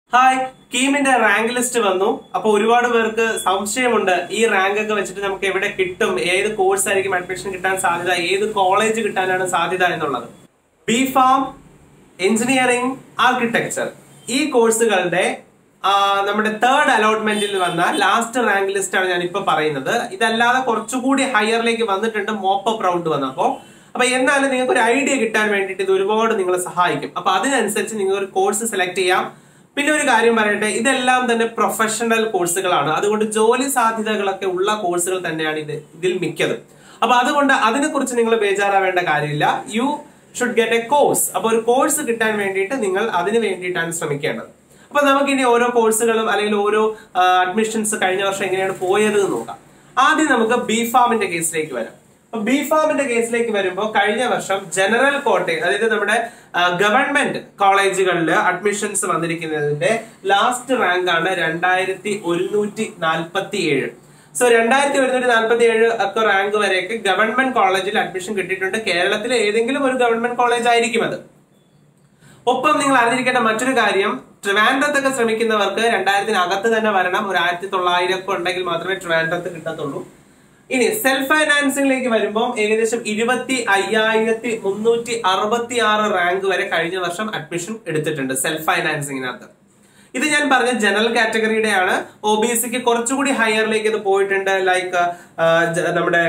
hi കീമിന്റെ rank list വന്നു അപ്പൊ ഒരുപാട് പേർക്ക് സംശയമുണ്ട് ഈ റാങ്ക് ഒക്കെ വെച്ചിട്ട് നമുക്ക് എവിടെ കിട്ടും ഏത് കോഴ്സ് ആയിരിക്കും അഡ്മിഷൻ കിട്ടാൻ സാധ്യത ഏത് കോളേജ് കിട്ടാനാണ് സാധ്യത എന്നുള്ളത് ബി ഫാം എഞ്ചിനീയറിംഗ് ആർക്കിടെക്ചർ ഈ കോഴ്സുകളുടെ ആ, നമ്മുടെ തേർഡ് അലോട്ട്മെന്റിൽ വന്ന ലാസ്റ്റ് റാങ്ക് ലിസ്റ്റ് ആണ് ഞാൻ ഇപ്പൊ പറയുന്നത് ഇതല്ലാതെ കുറച്ചുകൂടി ഹയറിലേക്ക് വന്നിട്ടുണ്ട് മോപ്പപ്പ് റൗണ്ട് വന്നപ്പോ അപ്പൊ എന്നാലും നിങ്ങൾക്ക് ഒരു ഐഡിയ കിട്ടാൻ വേണ്ടിയിട്ട് ഇത് ഒരുപാട് നിങ്ങളെ സഹായിക്കും അപ്പൊ അതിനനുസരിച്ച് നിങ്ങൾക്ക് ഒരു കോഴ്സ് സെലക്ട് ചെയ്യാം പിന്നെ ഒരു കാര്യം പറയട്ടെ ഇതെല്ലാം തന്നെ പ്രൊഫഷണൽ കോഴ്സുകളാണ് അതുകൊണ്ട് ജോലി സാധ്യതകളൊക്കെ ഉള്ള കോഴ്സുകൾ തന്നെയാണ് ഇത് ഇതിൽ മിക്കതും അപ്പൊ അതുകൊണ്ട് അതിനെക്കുറിച്ച് നിങ്ങൾ ബേജാറാവേണ്ട കാര്യമില്ല you should get a course അപ്പൊ ഒരു കോഴ്സ് കിട്ടാൻ വേണ്ടിയിട്ട് നിങ്ങൾ അതിന് വേണ്ടിയിട്ടാണ് ശ്രമിക്കേണ്ടത് അപ്പൊ നമുക്കിനി ഓരോ കോഴ്സുകളും അല്ലെങ്കിൽ ഓരോ അഡ്മിഷൻസ് കഴിഞ്ഞ വർഷം എങ്ങനെയാണ് പോയത് എന്ന് നോക്കാം ആദ്യം നമുക്ക് ബി ഫാമിന്റെ കേസിലേക്ക് വരാം അപ്പൊ ബി ഫാമിന്റെ കേസിലേക്ക് വരുമ്പോൾ കഴിഞ്ഞ വർഷം ജനറൽ കോട്ടയം അതായത് നമ്മുടെ ഗവൺമെന്റ് കോളേജുകളിൽ അഡ്മിഷൻസ് വന്നിരിക്കുന്നതിന്റെ ലാസ്റ്റ് റാങ്ക് ആണ് രണ്ടായിരത്തി ഒരുന്നൂറ്റി നാൽപ്പത്തി ഏഴ് സോ രണ്ടായിരത്തി ഒരുന്നൂറ്റി നാൽപ്പത്തി ഏഴ് ഒക്കെ റാങ്ക് വരെയൊക്കെ ഗവൺമെന്റ് കോളേജിൽ അഡ്മിഷൻ കിട്ടിയിട്ടുണ്ട് കേരളത്തിലെ ഏതെങ്കിലും ഒരു ഗവൺമെന്റ് കോളേജ് ആയിരിക്കും അത് ഒപ്പം നിങ്ങൾ അറിഞ്ഞിരിക്കേണ്ട മറ്റൊരു കാര്യം ട്രിവാൻഡ്രത്തൊക്കെ ശ്രമിക്കുന്നവർക്ക് രണ്ടായിരത്തിനകത്ത് തന്നെ വരണം ഒരു ആയിരത്തി തൊള്ളായിരം ഒക്കെ ഉണ്ടെങ്കിൽ മാത്രമേ ട്രിവാൻഡ്രത്ത് കിട്ടത്തുള്ളൂ ഇനി സെൽഫ് ഫൈനാൻസിംഗിലേക്ക് വരുമ്പോൾ ഏകദേശം ഇരുപത്തി അയ്യായിരത്തി മുന്നൂറ്റി അറുപത്തി ആറ് റാങ്ക് വരെ കഴിഞ്ഞ വർഷം അഡ്മിഷൻ എടുത്തിട്ടുണ്ട് സെൽഫ് ഫൈനാൻസിങ്ങിനകത്ത് ഇത് ഞാൻ പറഞ്ഞ ജനറൽ കാറ്റഗറിയുടെയാണ് ഒ ബി സിക്ക് കുറച്ചുകൂടി ഹയറിലേക്ക് ഇത് പോയിട്ടുണ്ട് ലൈക്ക് നമ്മുടെ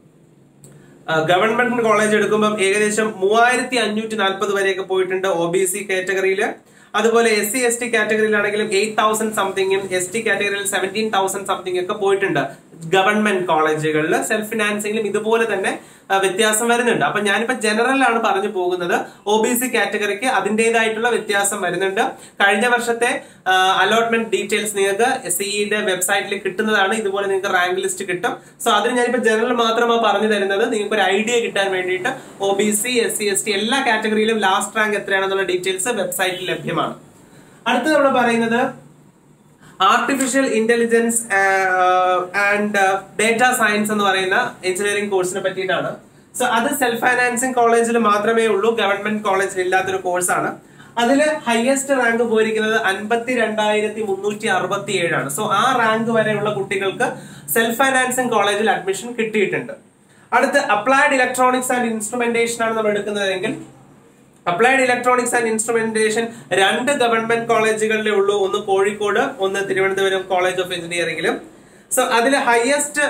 ഗവൺമെന്റ് കോളേജ് എടുക്കുമ്പോൾ ഏകദേശം മൂവായിരത്തി അഞ്ഞൂറ്റി നാൽപ്പത് വരെയൊക്കെ പോയിട്ടുണ്ട് ഒ ബി സി കാറ്റഗറിയിൽ അതുപോലെ എസ് സി എസ് ടി കാറ്റഗറിയിലാണെങ്കിലും എയ്റ്റ് തൗസൻഡ് സംതിങ്ങും എസ് ടി കാറ്റഗറിയിൽ സെവൻറ്റീൻ തൗസൻഡ് സംതിങ് ഒക്കെ പോയിട്ടുണ്ട് ഗവൺമെന്റ് കോളേജുകളിൽ സെൽഫ് ഫിനാൻസിംഗിലും ഇതുപോലെ തന്നെ ആ, വ്യത്യാസം വരുന്നുണ്ട് അപ്പൊ ഞാനിപ്പോ ജനറൽ ആണ് പറഞ്ഞു പോകുന്നത് ഒ ബി സി കാറ്റഗറിക്ക് അതിൻ്റെതായിട്ടുള്ള വ്യത്യാസം വരുന്നുണ്ട് കഴിഞ്ഞ വർഷത്തെ അലോട്ട്മെന്റ് ഡീറ്റെയിൽസ് നിങ്ങൾക്ക് സിഇയുടെ വെബ്സൈറ്റിൽ കിട്ടുന്നതാണ് ഇതുപോലെ നിങ്ങൾക്ക് റാങ്ക് ലിസ്റ്റ് കിട്ടും സോ അതിന് ഞാനിപ്പോ ജനറൽ മാത്രമാണ് പറഞ്ഞു തരുന്നത് നിങ്ങൾക്ക് ഒരു ഐഡിയ കിട്ടാൻ വേണ്ടിയിട്ട് O B C S C S T എല്ലാ കാറ്റഗറിയിലും ലാസ്റ്റ് റാങ്ക് എത്രയാണെന്നുള്ള ഡീറ്റെയിൽസ് വെബ്സൈറ്റിൽ ലഭ്യമാണ് അടുത്ത് നമ്മൾ പറയുന്നത് artificial intelligence and data science എന്ന് പറയുന്ന എഞ്ചിനീയറിംഗ് കോഴ്സിനെ പറ്റിയിട്ടാണ് സോ അത് സെൽഫ് ഫൈനാൻസിങ് കോളേജിൽ മാത്രമേ ഉള്ളൂ ഗവൺമെന്റ് കോളേജിൽ ഇല്ലാത്തൊരു കോഴ്സാണ് അതിൽ ഹയസ്റ്റ് റാങ്ക് പോയിരിക്കുന്നത് അൻപത്തി രണ്ടായിരത്തി മുന്നൂറ്റി അറുപത്തി ഏഴാണ് സോ ആ റാങ്ക് വരെയുള്ള കുട്ടികൾക്ക് സെൽഫ് ഫൈനാൻസിങ് കോളേജിൽ അഡ്മിഷൻ കിട്ടിയിട്ടുണ്ട് അടുത്ത് അപ്ലൈഡ് ഇലക്ട്രോണിക്സ് ആൻഡ് ഇൻസ്ട്രുമെന്റേഷൻ ആണ് നമ്മൾ എടുക്കുന്നതെങ്കിൽ അപ്ലൈഡ് ഇലക്ട്രോണിക്സ് ആൻഡ് ഇൻസ്ട്രുമെന്റേഷൻ രണ്ട് ഗവൺമെന്റ് കോളേജുകളിലേ ഉള്ളൂ ഒന്ന് കോഴിക്കോട് ഒന്ന് തിരുവനന്തപുരം കോളേജ് ഓഫ് എഞ്ചിനീയറിംഗിലും സോ അതിൽ ഹയസ്റ്റ്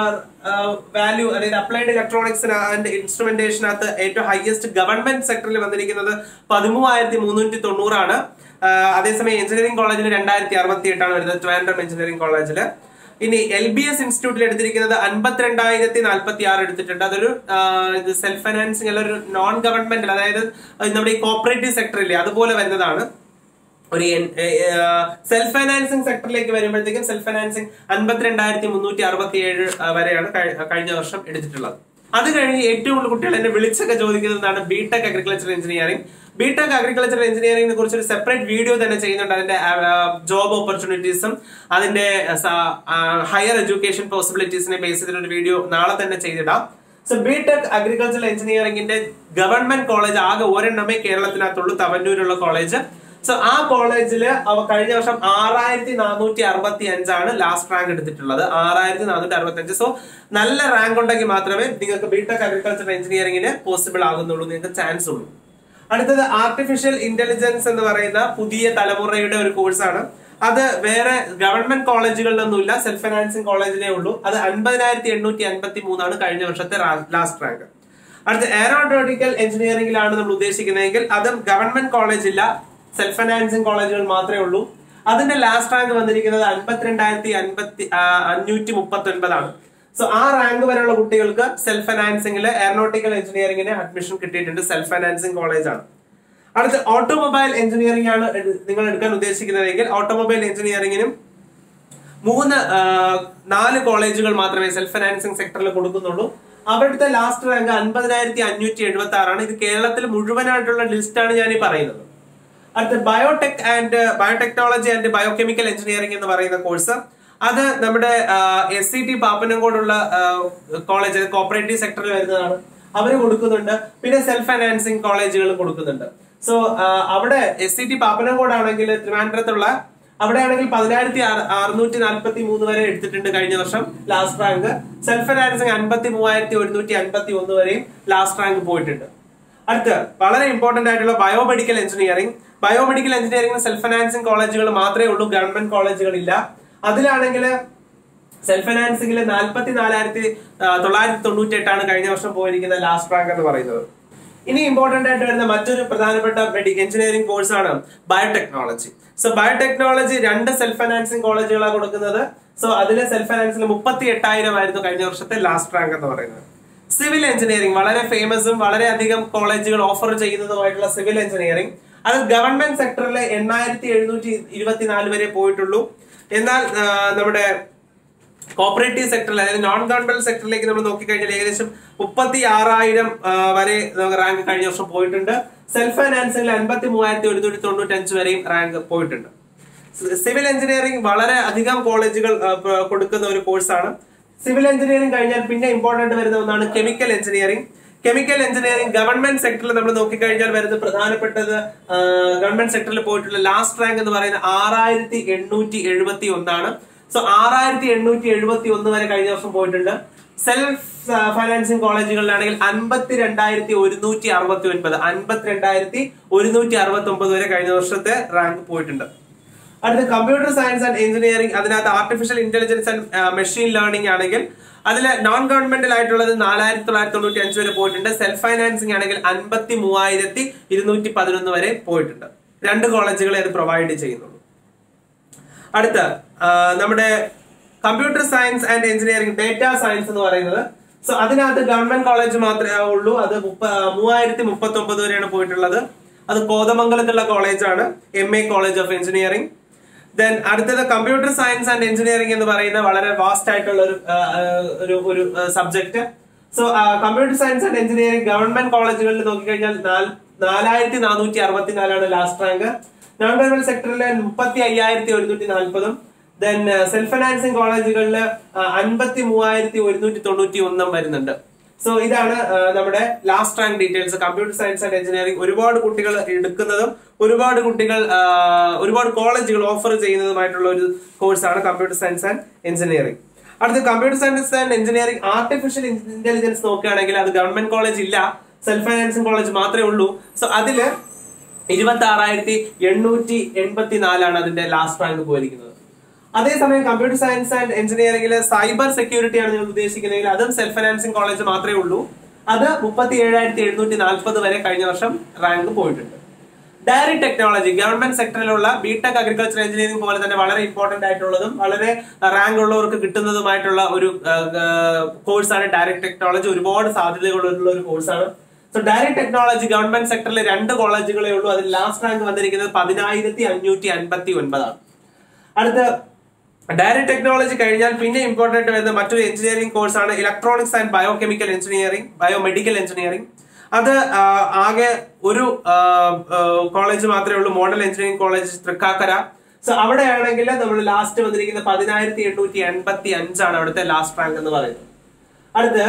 വാല്യൂ അതായത് അപ്ലൈഡ് ഇലക്ട്രോണിക്സ് ആൻഡ് ഇൻസ്ട്രുമെന്റേഷനകത്ത് ഏറ്റവും ഹയസ്റ്റ് ഗവൺമെന്റ് സെക്ടറിൽ വന്നിരിക്കുന്നത് പതിമൂവായിരത്തി മുന്നൂറ്റി തൊണ്ണൂറാണ് അതേസമയം എഞ്ചിനീയറിംഗ് കോളേജിൽ രണ്ടായിരത്തി അറുപത്തി എട്ടാണ് വരുന്നത് ട്രിവാൻഡ്രം എഞ്ചിനീയറിംഗ് കോളേജിൽ ഇനി എൽ ബി എസ് ഇൻസ്റ്റിറ്റ്യൂട്ടിൽ എടുത്തിരിക്കുന്നത് അൻപത്തിരണ്ടായിരത്തി നാൽപ്പത്തി ആറ് എടുത്തിട്ടുണ്ട് അതൊരു ആ, ഇത് സെൽഫ് ഫൈനാൻസിങ് അല്ല ഒരു നോൺ ഗവൺമെന്റ് അതായത് നമ്മുടെ ഈ കോപ്പറേറ്റീവ് സെക്ടറില്ലേ അതുപോലെ വരുന്നതാണ് ഒരു സെൽഫ് ഫൈനാൻസിങ് സെക്ടറിലേക്ക് വരുമ്പോഴത്തേക്കും സെൽഫ് ഫൈനാൻസിങ് അൻപത്തിരണ്ടായിരത്തി മുന്നൂറ്റി അറുപത്തി ഏഴ് വരെയാണ് കഴി- കഴിഞ്ഞ വർഷം എടുത്തിട്ടുള്ളത് അത് കഴിഞ്ഞ് ഏറ്റവും കൂടുതൽ കുട്ടികൾ എന്നെ വിളിച്ചൊക്കെ ചോദിക്കുന്നതാണ് BTech agriculture engineering BTech agriculture എഞ്ചിനീയറിംഗിനെ കുറിച്ച് ഒരു സെപ്പറേറ്റ് വീഡിയോ തന്നെ ചെയ്യുന്നുണ്ട് അതിന്റെ ജോബ് ഓപ്പർച്യൂണിറ്റീസും അതിന്റെ ഹയർ എഡ്യൂക്കേഷൻ പോസിബിലിറ്റീസിനെ ബേസ് ചെയ്തിട്ടൊരു വീഡിയോ നാളെ തന്നെ ചെയ്തിടാം സോ ബിടെക് അഗ്രികൾച്ചർ എഞ്ചിനീയറിംഗിന്റെ ഗവൺമെന്റ് കോളേജ് ആകെ ഒരെണ്ണമേ കേരളത്തിനകത്തുള്ളൂ തവന്നൂരുള്ള കോളേജ് സോ ആ കോളേജിൽ അവ കഴിഞ്ഞ വർഷം ആറായിരത്തി നാനൂറ്റി അറുപത്തി അഞ്ചാണ് ലാസ്റ്റ് റാങ്ക് എടുത്തിട്ടുള്ളത് ആറായിരത്തി നാനൂറ്റി അറുപത്തി അഞ്ച് സോ നല്ല റാങ്ക് ഉണ്ടെങ്കിൽ മാത്രമേ നിങ്ങൾക്ക് ബിടെക് അഗ്രികൾച്ചർ എഞ്ചിനീയറിംഗിന് പോസിബിൾ ആകുന്നുള്ളൂ നിങ്ങൾക്ക് ചാൻസ് ഉള്ളൂ അടുത്തത് ആർട്ടിഫിഷ്യൽ ഇന്റലിജൻസ് എന്ന് പറയുന്ന പുതിയ തലമുറയുടെ ഒരു കോഴ്സാണ് അത് വേറെ ഗവൺമെന്റ് കോളേജുകളിലൊന്നുമില്ല സെൽഫ് ഫൈനാൻസിങ് കോളേജിലേ ഉള്ളൂ അത് അൻപതിനായിരത്തി എണ്ണൂറ്റി അൻപത്തി മൂന്നാണ് കഴിഞ്ഞ വർഷത്തെ ലാസ്റ്റ് റാങ്ക് അടുത്ത എയറോനോട്ടിക്കൽ എഞ്ചിനീയറിംഗിലാണ് നമ്മൾ ഉദ്ദേശിക്കുന്നതെങ്കിൽ അതും ഗവൺമെന്റ് കോളേജ് ഇല്ല സെൽഫ് ഫൈനാൻസിങ് കോളേജുകൾ മാത്രമേ ഉള്ളൂ അതിന്റെ ലാസ്റ്റ് റാങ്ക് വന്നിരിക്കുന്നത് അൻപത്തിരണ്ടായിരത്തി അൻപത്തി അഞ്ഞൂറ്റി മുപ്പത്തി ഒൻപതാണ് സോ ആ റാങ്ക് വരെയുള്ള കുട്ടികൾക്ക് സെൽഫ് ഫൈനാൻസിംഗിൽ എയറോനോട്ടിക്കൽ എഞ്ചിനീയറിംഗിന് അഡ്മിഷൻ കിട്ടിയിട്ടുണ്ട് സെൽഫ് ഫൈനാൻസിംഗ് കോളേജാണ് അടുത്ത ഓട്ടോമൊബൈൽ എഞ്ചിനീയറിംഗ് ആണ് എടു- നിങ്ങൾ എടുക്കാൻ ഉദ്ദേശിക്കുന്നതെങ്കിൽ ഓട്ടോമൊബൈൽ എഞ്ചിനീയറിംഗിനും മൂന്ന് ആ, നാല് കോളേജുകൾ മാത്രമേ സെൽഫ് ഫൈനാൻസിങ് സെക്ടറിൽ കൊടുക്കുന്നുള്ളൂ അവിടുത്തെ ലാസ്റ്റ് റാങ്ക് അൻപതിനായിരത്തി അഞ്ഞൂറ്റി എഴുപത്തി ആറാണ് ഇത് കേരളത്തിൽ മുഴുവനായിട്ടുള്ള ലിസ്റ്റാണ് ഞാൻ ഈ പറയുന്നത് അടുത്ത biotech and biotechnology and biochemical engineering എന്ന് പറയുന്ന കോഴ്സ് അത് നമ്മുടെ എസ് സി ടി പാപ്പനംകോടുള്ള കോളേജ് കോപ്പറേറ്റീവ് സെക്ടറിൽ വരുന്നതാണ് അവർ കൊടുക്കുന്നുണ്ട് പിന്നെ സെൽഫ് ഫൈനാൻസിങ് കോളേജുകൾ കൊടുക്കുന്നുണ്ട് സോ അവിടെ എസ് സി ടി പാപ്പനംകോട് ആണെങ്കിൽ ട്രിവാൻഡ്രത്തുള്ള അവിടെ ആണെങ്കിൽ പതിനായിരത്തി അറുന്നൂറ്റി നാൽപ്പത്തി മൂന്ന് വരെ എടുത്തിട്ടുണ്ട് കഴിഞ്ഞ വർഷം ലാസ്റ്റ് റാങ്ക് സെൽഫ് ഫൈനാൻസിങ് അൻപത്തി മൂവായിരത്തി ഒരുന്നൂറ്റി അൻപത്തി ഒന്ന് വരെയും ലാസ്റ്റ് റാങ്ക് പോയിട്ടുണ്ട് അടുത്ത വളരെ ഇമ്പോർട്ടന്റ് ആയിട്ടുള്ള biomedical engineering biomedical engineering self financing കോളേജുകൾ മാത്രമേ ഉള്ളൂ ഗവൺമെന്റ് കോളേജുകൾ ഇല്ല അതിലാണെങ്കിൽ സെൽഫ് ഫൈനാൻസിംഗിൽ നാൽപ്പത്തി നാലായിരത്തി തൊള്ളായിരത്തി തൊണ്ണൂറ്റി എട്ടാണ് കഴിഞ്ഞ വർഷം പോയിരിക്കുന്ന ലാസ്റ്റ് റാങ്ക് എന്ന് പറയുന്നത് ഇനി ഇമ്പോർട്ടന്റ് ആയിട്ട് വരുന്ന മറ്റൊരു പ്രധാനപ്പെട്ട എഞ്ചിനീയറിംഗ് കോഴ്സാണ് ബയോടെക്നോളജി സോ ബയോടെക്നോളജി രണ്ട് സെൽഫ് ഫൈനാൻസിംഗ് കോളേജുകളാണ് കൊടുക്കുന്നത് സോ അതിലെ സെൽഫ് ഫൈനാൻസിൽ മുപ്പത്തി എട്ടായിരം ആയിരുന്നു കഴിഞ്ഞ വർഷത്തെ ലാസ്റ്റ് റാങ്ക് എന്ന് പറയുന്നത് സിവിൽ എഞ്ചിനീയറിംഗ് വളരെ ഫേമസും വളരെയധികം കോളേജുകൾ ഓഫർ ചെയ്യുന്നതുമായിട്ടുള്ള സിവിൽ എഞ്ചിനീയറിംഗ് അത് ഗവൺമെന്റ് സെക്ടറിലെ എണ്ണായിരത്തി എഴുന്നൂറ്റി ഇരുപത്തിനാല് വരെ പോയിട്ടുള്ളൂ എന്നാൽ ആ, നമ്മുടെ കോപ്പറേറ്റീവ് സെക്ടറിൽ അതായത് നോൺ ഗവൺമെന്റ് സെക്ടറിലേക്ക് നമ്മൾ നോക്കിക്കഴിഞ്ഞാൽ ഏകദേശം മുപ്പത്തി ആറായിരം വരെ നമുക്ക് റാങ്ക് കഴിഞ്ഞ വർഷം പോയിട്ടുണ്ട് സെൽഫ് ഫൈനാൻസിംഗിൽ അൻപത്തി മൂവായിരത്തി ഒരുന്നൂറ്റി തൊണ്ണൂറ്റി അഞ്ച് വരെയും റാങ്ക് പോയിട്ടുണ്ട് സിവിൽ എഞ്ചിനീയറിംഗ് വളരെ അധികം കോളേജുകൾ ആ, പ്ര- കൊടുക്കുന്ന ഒരു കോഴ്സാണ് സിവിൽ എഞ്ചിനീയറിംഗ് കഴിഞ്ഞാൽ പിന്നെ ഇമ്പോർട്ടന്റ് വരുന്ന ഒന്നാണ് chemical engineering chemical engineering government സെക്ടറിൽ നമ്മൾ നോക്കിക്കഴിഞ്ഞാൽ വരുന്ന പ്രധാനപ്പെട്ടത് ഗവൺമെന്റ് സെക്ടറിൽ പോയിട്ടുള്ള ലാസ്റ്റ് റാങ്ക് എന്ന് പറയുന്നത് ആറായിരത്തി എണ്ണൂറ്റി എഴുപത്തി ഒന്നാണ് സോ ആറായിരത്തി എണ്ണൂറ്റി എഴുപത്തി ഒന്ന് വരെ കഴിഞ്ഞ വർഷം പോയിട്ടുണ്ട് സെൽഫ് ഫൈനാൻസിങ് കോളേജുകളിലാണെങ്കിൽ അൻപത്തി രണ്ടായിരത്തി ഒരുന്നൂറ്റി അറുപത്തി ഒൻപത് അൻപത്തി രണ്ടായിരത്തി ഒരുന്നൂറ്റി അറുപത്തി ഒമ്പത് വരെ കഴിഞ്ഞ വർഷത്തെ റാങ്ക് പോയിട്ടുണ്ട് അടുത്ത കമ്പ്യൂട്ടർ സയൻസ് ആൻഡ് എഞ്ചിനീയറിംഗ് അതിനകത്ത് artificial intelligence and machine learning ആണെങ്കിൽ അതിൽ നോൺ ഗവൺമെന്റൽ ആയിട്ടുള്ളത് നാലായിരത്തി തൊള്ളായിരത്തി തൊണ്ണൂറ്റി അഞ്ച് വരെ പോയിട്ടുണ്ട് സെൽഫ് ഫൈനാൻസിംഗ് ആണെങ്കിൽ അൻപത്തി മൂവായിരത്തി ഇരുന്നൂറ്റി പതിനൊന്ന് വരെ പോയിട്ടുണ്ട് രണ്ട് കോളേജുകളെ അത് പ്രൊവൈഡ് ചെയ്യുന്നുള്ളൂ അടുത്ത ആ, നമ്മുടെ computer science and engineering data science എന്ന് പറയുന്നത് സോ അതിനകത്ത് ഗവൺമെന്റ് കോളേജ് മാത്രമേ ഉള്ളൂ അത് മുപ്പ- മൂവായിരത്തി മുപ്പത്തി ഒമ്പത് വരെയാണ് പോയിട്ടുള്ളത് അത് കോതമംഗലത്തുള്ള കോളേജാണ് M A college of engineering then അടുത്തത് കമ്പ്യൂട്ടർ സയൻസ് ആൻഡ് എഞ്ചിനീയറിംഗ് എന്ന് പറയുന്ന വളരെ വാസ്റ്റ് ആയിട്ടുള്ള ഒരു ആ, ആ, ഒരു ഒരു subject so computer science and engineering government കോളേജുകളിൽ നോക്കിക്കഴിഞ്ഞാൽ നാല്- നാലായിരത്തി നാനൂറ്റി അറുപത്തിനാലാണ് ലാസ്റ്റ് റാങ്ക് നോൺ ഗവൺമെന്റ് സെക്ടറിൽ മുപ്പത്തി അയ്യായിരത്തി ഒരുന്നൂറ്റി നാൽപ്പതും ദെൻ സെൽഫ് ഫൈനാൻസിങ് കോളേജുകളിൽ അൻപത്തി മൂവായിരത്തി ഒരുന്നൂറ്റി തൊണ്ണൂറ്റി ഒന്നും വരുന്നുണ്ട് സോ ഇതാണ് ആ, നമ്മുടെ last rank details computer science and engineering ഒരുപാട് കുട്ടികൾ എടുക്കുന്നതും ഒരുപാട് കുട്ടികൾ ആ, ഒരുപാട് കോളേജുകൾ ഓഫർ ചെയ്യുന്നതുമായിട്ടുള്ള ഒരു കോഴ്സാണ് കമ്പ്യൂട്ടർ സയൻസ് ആൻഡ് എഞ്ചിനീയറിംഗ് അടുത്ത computer science and engineering artificial intelligence നോക്കുകയാണെങ്കിൽ അത് ഗവൺമെന്റ് കോളേജ് ഇല്ല സെൽഫ് ഫൈനാൻസിംഗ് കോളേജ് മാത്രമേ ഉള്ളൂ സോ അതില് ഇരുപത്തി ആറായിരത്തി എണ്ണൂറ്റി എൺപത്തി നാലാണ് അതിന്റെ ലാസ്റ്റ് റാങ്ക് പോയിരിക്കുന്നത് അതേസമയം കമ്പ്യൂട്ടർ സയൻസ് ആൻഡ് എഞ്ചിനീയറിംഗിൽ സൈബർ സെക്യൂരിറ്റി ആണ് നിങ്ങൾ ഉദ്ദേശിക്കുന്നതെങ്കിൽ അതും സെൽഫ് ഫൈനാൻസിംഗ് കോളേജ് മാത്രമേ ഉള്ളൂ അത് മുപ്പത്തി ഏഴായിരത്തി എഴുന്നൂറ്റി നാൽപ്പത് വരെ കഴിഞ്ഞ വർഷം റാങ്ക് പോയിട്ടുണ്ട് ഡയറി ടെക്നോളജി ഗവൺമെന്റ് സെക്ടറിലുള്ള ബിടെക് അഗ്രികൾച്ചർ എഞ്ചിനീയറിംഗ് പോലെ തന്നെ വളരെ ഇമ്പോർട്ടന്റ് ആയിട്ടുള്ളതും വളരെ റാങ്ക് ഉള്ളവർക്ക് കിട്ടുന്നതുമായിട്ടുള്ള ഒരു കോഴ്സാണ് ഡയറക്ട് ടെക്നോളജി ഒരുപാട് സാധ്യതകളുള്ള ഒരു കോഴ്സാണ് സോ ഡയറക്ട് ടെക്നോളജി ഗവൺമെന്റ് സെക്ടറിൽ രണ്ട് കോളേജുകളേ ഉള്ളൂ അതിൽ ലാസ്റ്റ് റാങ്ക് വന്നിരിക്കുന്നത് പതിനായിരത്തി അഞ്ഞൂറ്റി അൻപത്തി ഒൻപതാണ് അടുത്ത ഡയറക്ട് ടെക്നോളജി കഴിഞ്ഞാൽ പിന്നെ ഇമ്പോർട്ടന്റ് വരുന്ന മറ്റൊരു എഞ്ചിനീയറിംഗ് കോഴ്സാണ് electronics and biochemical engineering biomedical engineering അത് ആ, ആകെ ഒരു കോളേജ് മാത്രമേ ഉള്ളൂ model engineering college Thrikkakara so അവിടെയാണെങ്കിൽ നമ്മൾ ലാസ്റ്റ് വന്നിരിക്കുന്ന പതിനായിരത്തി എണ്ണൂറ്റി എൺപത്തി അഞ്ചാണ് അവിടുത്തെ ലാസ്റ്റ് റാങ്ക് എന്ന് പറയുന്നത് അടുത്ത്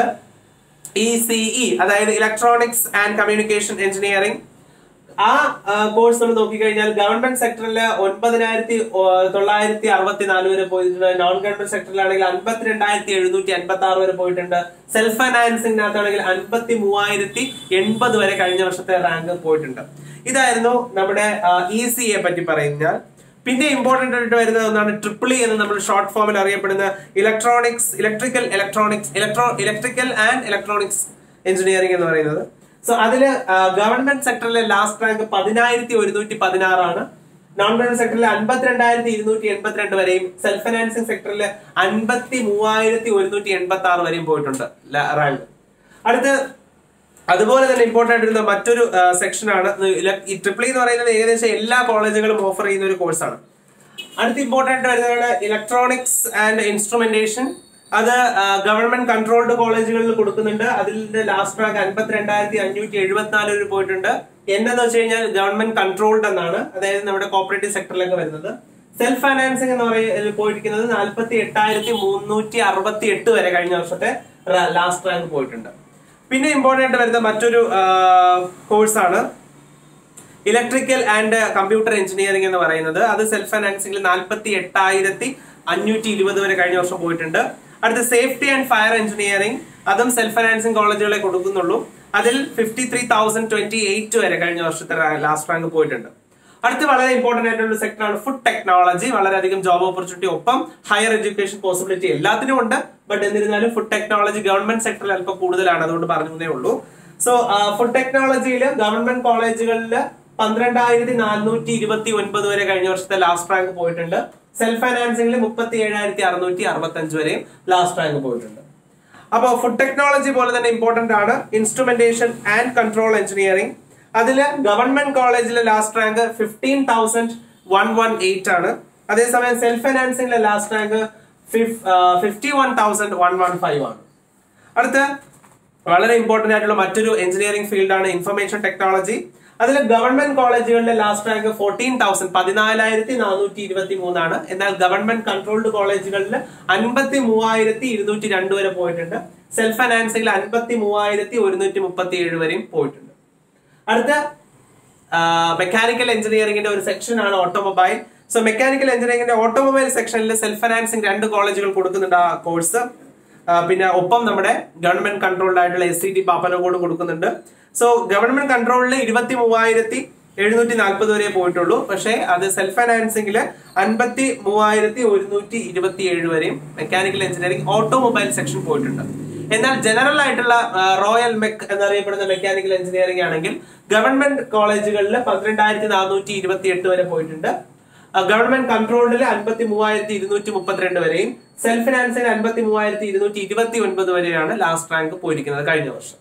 ഇ സിഇ അതായത് ഇലക്ട്രോണിക്സ് ആൻഡ് കമ്മ്യൂണിക്കേഷൻ എഞ്ചിനീയറിംഗ് ആ കോഴ്സ് നമ്മൾ നോക്കിക്കഴിഞ്ഞാൽ ഗവൺമെന്റ് സെക്ടറിൽ ഒൻപതിനായിരത്തി തൊള്ളായിരത്തി അറുപത്തിനാല് വരെ പോയിട്ടുണ്ട് നോൺ ഗവൺമെന്റ് സെക്ടറിലാണെങ്കിൽ അൻപത്തിരണ്ടായിരത്തി എഴുന്നൂറ്റി അൻപത്തി ആറ് വരെ പോയിട്ടുണ്ട് സെൽഫ് ഫൈനാൻസിംഗിനകത്താണെങ്കിൽ അൻപത്തി മൂവായിരത്തി എൺപത് വരെ കഴിഞ്ഞ വർഷത്തെ റാങ്ക് പോയിട്ടുണ്ട് ഇതായിരുന്നു നമ്മുടെ ഇ സി എ പറ്റി പറഞ്ഞാൽ പിന്നെ ഇമ്പോർട്ടന്റ് ആയിട്ട് വരുന്ന ഒന്നാണ് ട്രിപ്പിളി എന്ന് നമ്മൾ ഷോർട്ട് ഫോമിൽ അറിയപ്പെടുന്ന electronics electrical electronics electro electrical and electronics engineering എന്ന് പറയുന്നത് സോ അതില് ഗവൺമെന്റ് സെക്ടറിലെ ലാസ്റ്റ് റാങ്ക് പതിനായിരത്തി ഒരുന്നൂറ്റി പതിനാറാണ് നോൺ ഗവൺമെന്റ് സെക്ടറിൽ അൻപത്തിരണ്ടായിരത്തി ഇരുന്നൂറ്റി എൺപത്തിരണ്ട് വരെയും സെൽഫ് ഫൈനാൻസിംഗ് സെക്ടറിൽ അൻപത്തി മൂവായിരത്തി ഒരുന്നൂറ്റി എൺപത്തി ആറ് വരെയും പോയിട്ടുണ്ട് റാങ്ക് അടുത്ത് അതുപോലെ തന്നെ ഇമ്പോർട്ടന്റ് ആയിട്ടുള്ള മറ്റൊരു സെക്ഷനാണ് ഈ ട്രിപ്പിൾ എന്ന് പറയുന്നത് ഏകദേശം എല്ലാ കോളേജുകളും ഓഫർ ചെയ്യുന്ന ഒരു കോഴ്സാണ് അടുത്ത ഇമ്പോർട്ടന്റ് വരുന്നതാണ് ഇലക്ട്രോണിക്സ് ആൻഡ് ഇൻസ്ട്രുമെന്റേഷൻ അത് ഗവൺമെന്റ് കൺട്രോൾഡ് കോളേജുകളിൽ കൊടുക്കുന്നുണ്ട് അതിന്റെ ലാസ്റ്റ് റാങ്ക് അൻപത്തിരണ്ടായിരത്തി അഞ്ഞൂറ്റി എഴുപത്തിനാല് വരെ പോയിട്ടുണ്ട് എന്നെന്ന് വെച്ച് കഴിഞ്ഞാൽ ഗവൺമെന്റ് കൺട്രോൾഡ് എന്നാണ് അതായത് നമ്മുടെ കോപ്പറേറ്റീവ് സെക്ടറിലൊക്കെ വരുന്നത് സെൽഫ് ഫൈനാൻസിംഗ് എന്ന് പറയുന്നത് പോയിരിക്കുന്നത് നാൽപ്പത്തി എട്ടായിരത്തി മുന്നൂറ്റി അറുപത്തി എട്ട് വരെ കഴിഞ്ഞ വർഷത്തെ ലാസ്റ്റ് റാങ്ക് പോയിട്ടുണ്ട് പിന്നെ ഇമ്പോർട്ടൻ്റ് ആയിട്ട് വരുന്ന മറ്റൊരു കോഴ്സാണ് ഇലക്ട്രിക്കൽ ആൻഡ് കമ്പ്യൂട്ടർ എഞ്ചിനീയറിംഗ് എന്ന് പറയുന്നത് അത് സെൽഫ് ഫൈനാൻസിംഗിൽ നാൽപ്പത്തി എട്ടായിരത്തി അഞ്ഞൂറ്റി ഇരുപത് വരെ കഴിഞ്ഞ വർഷം പോയിട്ടുണ്ട് അടുത്ത സേഫ്റ്റി ആൻഡ് ഫയർ എഞ്ചിനീയറിംഗ് അതും സെൽഫ് ഫൈനാൻസിംഗ് കോളേജുകളെ കൊടുക്കുന്നുള്ളൂ അതിൽ fifty three thousand twenty eight വരെ കഴിഞ്ഞ വർഷത്തെ ലാസ്റ്റ് റാങ്ക് പോയിട്ടുണ്ട് അടുത്ത് വളരെ ഇമ്പോർട്ടന്റ് ആയിട്ടുള്ള സെക്ടറാണ് ഫുഡ് ടെക്നോളജി വളരെയധികം ജോബ് ഓപ്പർച്യൂണിറ്റി ഒപ്പം ഹയർ എഡ്യൂക്കേഷൻ പോസിബിലിറ്റി എല്ലാത്തിനും ഉണ്ട് ബട്ട് എന്നിരുന്നാലും ഫുഡ് ടെക്നോളജി ഗവൺമെന്റ് സെക്ടറിൽ അല്പം കൂടുതലാണ് അതുകൊണ്ട് പറഞ്ഞേ ഉള്ളൂ സോ ഫുഡ് ടെക്നോളജിയിൽ ഗവൺമെന്റ് കോളേജുകളിൽ പന്ത്രണ്ടായിരത്തി നാനൂറ്റി ഇരുപത്തി ഒൻപത് വരെ കഴിഞ്ഞ വർഷത്തെ ലാസ്റ്റ് റാങ്ക് പോയിട്ടുണ്ട് സെൽഫ് ഫൈനാൻസിംഗിൽ മുപ്പത്തി ഏഴായിരത്തി അറുന്നൂറ്റി അറുപത്തി അഞ്ച് വരെയും ലാസ്റ്റ് റാങ്ക് പോയിട്ടുണ്ട് അപ്പോൾ ഫുഡ് ടെക്നോളജി പോലെ തന്നെ ഇമ്പോർട്ടന്റ് ആണ് ഇൻസ്ട്രുമെന്റേഷൻ ആൻഡ് കൺട്രോൾ എഞ്ചിനീയറിംഗ് അതില് ഗവൺമെന്റ് കോളേജിലെ last rank fifteen thousand one one eight ആണ് അതേസമയം സെൽഫ് ഫൈനാൻസിംഗിലെ last rank fifty one thousand one one five ആണ് അടുത്ത് വളരെ ഇമ്പോർട്ടന്റ് ആയിട്ടുള്ള മറ്റൊരു എഞ്ചിനീയറിംഗ് ഫീൽഡാണ് ഇൻഫർമേഷൻ ടെക്നോളജി അതിൽ ഗവൺമെന്റ് കോളേജുകളിലെ ലാസ്റ്റ് റാങ്ക് ഫോർട്ടീൻ തൗസൻഡ് പതിനാലായിരത്തി നാനൂറ്റി ഇരുപത്തി മൂന്നാണ് എന്നാൽ ഗവൺമെന്റ് കൺട്രോൾഡ് കോളേജുകളിൽ അൻപത്തി മൂവായിരത്തി ഇരുന്നൂറ്റി രണ്ട് വരെ പോയിട്ടുണ്ട് സെൽഫ് ഫൈനാൻസിംഗിൽ അൻപത്തി മൂവായിരത്തി ഒരുന്നൂറ്റി മുപ്പത്തി ഏഴ് വരെയും പോയിട്ടുണ്ട് അടുത്ത മെക്കാനിക്കൽ എഞ്ചിനീയറിംഗിന്റെ ഒരു സെക്ഷൻ ആണ് ഓട്ടോമൊബൈൽ സോ മെക്കാനിക്കൽ എഞ്ചിനീയറിംഗിന്റെ ഓട്ടോമൊബൈൽ സെക്ഷനിൽ സെൽഫ് ഫൈനാൻസിംഗ് രണ്ട് കോളേജുകൾ കൊടുക്കുന്നുണ്ട് ആ കോഴ്സ് പിന്നെ ഒപ്പം നമ്മുടെ ഗവൺമെന്റ് കൺട്രോൾഡ് ആയിട്ടുള്ള എസ് സി ടി പാപ്പനകോട് കൊടുക്കുന്നുണ്ട് സോ ഗവൺമെന്റ് കൺട്രോളിൽ ഇരുപത്തി മൂവായിരത്തി എഴുന്നൂറ്റി നാൽപ്പത് വരെ പോയിട്ടുള്ളൂ പക്ഷേ അത് സെൽഫ് ഫൈനാൻസിംഗിൽ അൻപത്തി മൂവായിരത്തി ഒരുന്നൂറ്റി ഇരുപത്തി ഏഴ് വരെയും മെക്കാനിക്കൽ എഞ്ചിനീയറിംഗ് ഓട്ടോമൊബൈൽ സെക്ഷൻ പോയിട്ടുണ്ട് എന്നാൽ ജനറൽ ആയിട്ടുള്ള റോയൽ മെക് എന്നറിയപ്പെടുന്ന മെക്കാനിക്കൽ എഞ്ചിനീയറിംഗ് ആണെങ്കിൽ ഗവൺമെന്റ് കോളേജുകളിൽ പന്ത്രണ്ടായിരത്തി നാനൂറ്റി ഇരുപത്തി എട്ട് വരെ പോയിട്ടുണ്ട് ഗവൺമെന്റ് കൺട്രോളിൽ അൻപത്തി മൂവായിരത്തി ഇരുന്നൂറ്റി മുപ്പത്തിരണ്ട് വരെയും സെൽഫ് ഫിനാൻസിൽ അൻപത്തി മൂവായിരത്തി ഇരുന്നൂറ്റി ഇരുപത്തി ഒൻപത് വരെയാണ് ലാസ്റ്റ് റാങ്ക് പോയിരിക്കുന്നത് കഴിഞ്ഞ വർഷം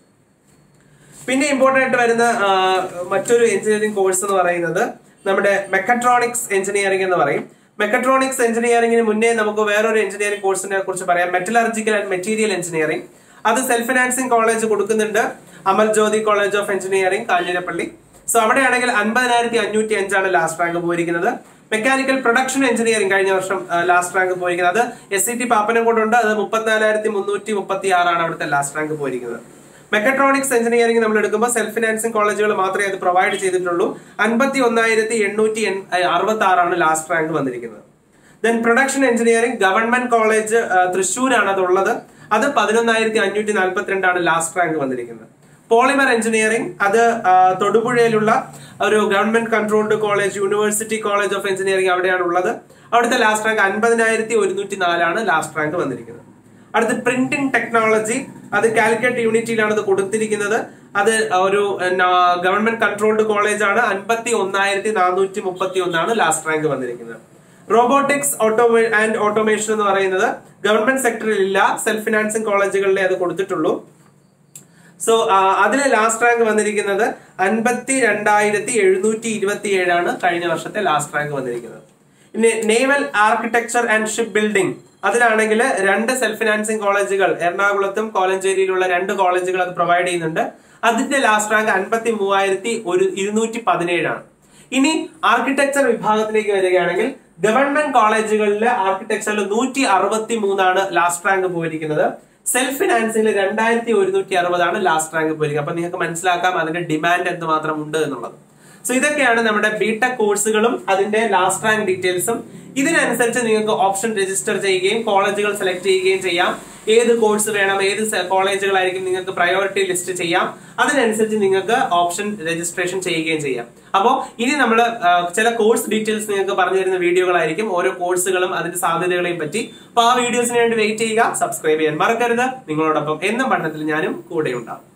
പിന്നെ ഇമ്പോർട്ടന്റ് ആയിട്ട് വരുന്ന മറ്റൊരു എഞ്ചിനീയറിംഗ് കോഴ്സ് എന്ന് പറയുന്നത് നമ്മുടെ മെക്കട്രോണിക്സ് എഞ്ചിനീയറിംഗ് എന്ന് പറയും മെക്കട്രോണിക്സ് എഞ്ചിനീയറിംഗിന് മുന്നേ നമുക്ക് വേറൊരു എഞ്ചിനീയറിംഗ് കോഴ്സിനെ കുറിച്ച് പറയാം മെറ്റലർജിക്കൽ ആൻഡ് മെറ്റീരിയൽ എഞ്ചിനീയറിംഗ് അത് സെൽഫ് ഫിനാൻസിംഗ് കോളേജ് കൊടുക്കുന്നുണ്ട് Amal Jyothi college of engineering Kanjirappally so അവിടെയാണെങ്കിൽ അൻപതിനായിരത്തി അഞ്ഞൂറ്റി അഞ്ചാണ് ലാസ്റ്റ് റാങ്ക് പോയിരിക്കുന്നത് മെക്കാനിക്കൽ പ്രൊഡക്ഷൻ എഞ്ചിനീയറിംഗ് കഴിഞ്ഞ വർഷം ലാസ്റ്റ് റാങ്ക് പോയിരിക്കുന്നത് അത് എസ് സി ടി പാപ്പനംകോടുണ്ട് അത് മുപ്പത്തിനാലായിരത്തി മുന്നൂറ്റി മുപ്പത്തി ആറാണ് അവിടുത്തെ ലാസ്റ്റ് റാങ്ക് പോയിരിക്കുന്നത് മെക്കട്രോണിക്സ് എഞ്ചിനീയറിംഗ് നമ്മൾ എടുക്കുമ്പോൾ സെൽഫ് ഫിനാൻസിംഗ് കോളേജുകൾ മാത്രമേ അത് പ്രൊവൈഡ് ചെയ്തിട്ടുള്ളൂ അൻപത്തി ഒന്നായിരത്തി എണ്ണൂറ്റി അറുപത്തി ആറാണ് ലാസ്റ്റ് റാങ്ക് വന്നിരിക്കുന്നത് then production engineering government college തൃശ്ശൂരാണ് അതുള്ളത് അത് പതിനൊന്നായിരത്തി അഞ്ഞൂറ്റി നാൽപ്പത്തിരണ്ടാണ് ലാസ്റ്റ് റാങ്ക് വന്നിരിക്കുന്നത് പോളിമർ എഞ്ചിനീയറിംഗ് അത് തൊടുപുഴയിലുള്ള ഒരു government controlled college university college of engineering അവിടെയാണ് ഉള്ളത് അവിടുത്തെ ലാസ്റ്റ് റാങ്ക് അൻപതിനായിരത്തി ഒരുന്നൂറ്റി നാലാണ് ലാസ്റ്റ് റാങ്ക് വന്നിരിക്കുന്നത് അടുത്ത് പ്രിന്റിംഗ് ടെക്നോളജി അത് കാലിക്കറ്റ് യൂണിറ്റിയിലാണ് ഇത് കൊടുത്തിരിക്കുന്നത് അത് ഒരു ഗവൺമെന്റ് കൺട്രോൾഡ് കോളേജ് ആണ് അൻപത്തി ഒന്നായിരത്തി നാനൂറ്റി മുപ്പത്തി ഒന്നാണ് ലാസ്റ്റ് റാങ്ക് വന്നിരിക്കുന്നത് റോബോട്ടിക്സ് ഓട്ടോമേ ആൻഡ് ഓട്ടോമേഷൻ എന്ന് പറയുന്നത് ഗവൺമെന്റ് സെക്ടറിൽ ഇല്ല സെൽഫ് ഫിനാൻസിംഗ് കോളേജുകളിലെ അത് കൊടുത്തിട്ടുള്ളൂ സോ അതിലെ ലാസ്റ്റ് റാങ്ക് വന്നിരിക്കുന്നത് അൻപത്തി രണ്ടായിരത്തി എഴുന്നൂറ്റി ഇരുപത്തി ഏഴാണ് കഴിഞ്ഞ വർഷത്തെ ലാസ്റ്റ് റാങ്ക് വന്നിരിക്കുന്നത് ഇനി naval architecture and ship building അതിലാണെങ്കിൽ രണ്ട് സെൽഫ് ഫിനാൻസിംഗ് കോളേജുകൾ എറണാകുളത്തും കോലഞ്ചേരിയിലുള്ള രണ്ട് കോളേജുകൾ അത് പ്രൊവൈഡ് ചെയ്യുന്നുണ്ട് അതിന്റെ ലാസ്റ്റ് റാങ്ക് അൻപത്തി മൂവായിരത്തി ഒരു ഇരുന്നൂറ്റി പതിനേഴാണ് ഇനി ആർക്കിടെക്ചർ വിഭാഗത്തിലേക്ക് വരികയാണെങ്കിൽ ഗവൺമെന്റ് കോളേജുകളിലെ ആർക്കിടെക്ചറിൽ നൂറ്റി അറുപത്തി മൂന്നാണ് ലാസ്റ്റ് റാങ്ക് പോയിരിക്കുന്നത് സെൽഫ് ഫിനാൻസിംഗിൽ രണ്ടായിരത്തി ഒരുന്നൂറ്റി അറുപതാണ് ലാസ്റ്റ് റാങ്ക് പോയിരിക്കുന്നത് അപ്പൊ നിങ്ങൾക്ക് മനസ്സിലാക്കാം അതിന്റെ ഡിമാൻഡ് എന്തുമാത്രം ഉണ്ട് എന്നുള്ളത് സോ ഇതൊക്കെയാണ് നമ്മുടെ ബിടെക് കോഴ്സുകളും അതിന്റെ ലാസ്റ്റ് റാങ്ക് ഡീറ്റെയിൽസും ഇതിനനുസരിച്ച് നിങ്ങൾക്ക് ഓപ്ഷൻ രജിസ്റ്റർ ചെയ്യുകയും കോളേജുകൾ സെലക്ട് ചെയ്യുകയും ചെയ്യാം ഏത് കോഴ്സ് വേണം ഏത് കോളേജുകളായിരിക്കും നിങ്ങൾക്ക് പ്രയോറിറ്റി ലിസ്റ്റ് ചെയ്യാം അതിനനുസരിച്ച് നിങ്ങൾക്ക് ഓപ്ഷൻ രജിസ്ട്രേഷൻ ചെയ്യുകയും ചെയ്യാം അപ്പോൾ ഇനി നമ്മൾ ചില കോഴ്സ് ഡീറ്റെയിൽസ് നിങ്ങൾക്ക് പറഞ്ഞു തരുന്ന വീഡിയോകളായിരിക്കും ഓരോ കോഴ്സുകളും അതിന്റെ സാധ്യതകളെയും പറ്റി അപ്പോൾ ആ വീഡിയോസിന് വേണ്ടി വെയിറ്റ് ചെയ്യുക സബ്സ്ക്രൈബ് ചെയ്യാൻ മറക്കരുത് നിങ്ങളോടൊപ്പം എന്നും പഠനത്തിൽ ഞാനും കൂടെ ഉണ്ടാവും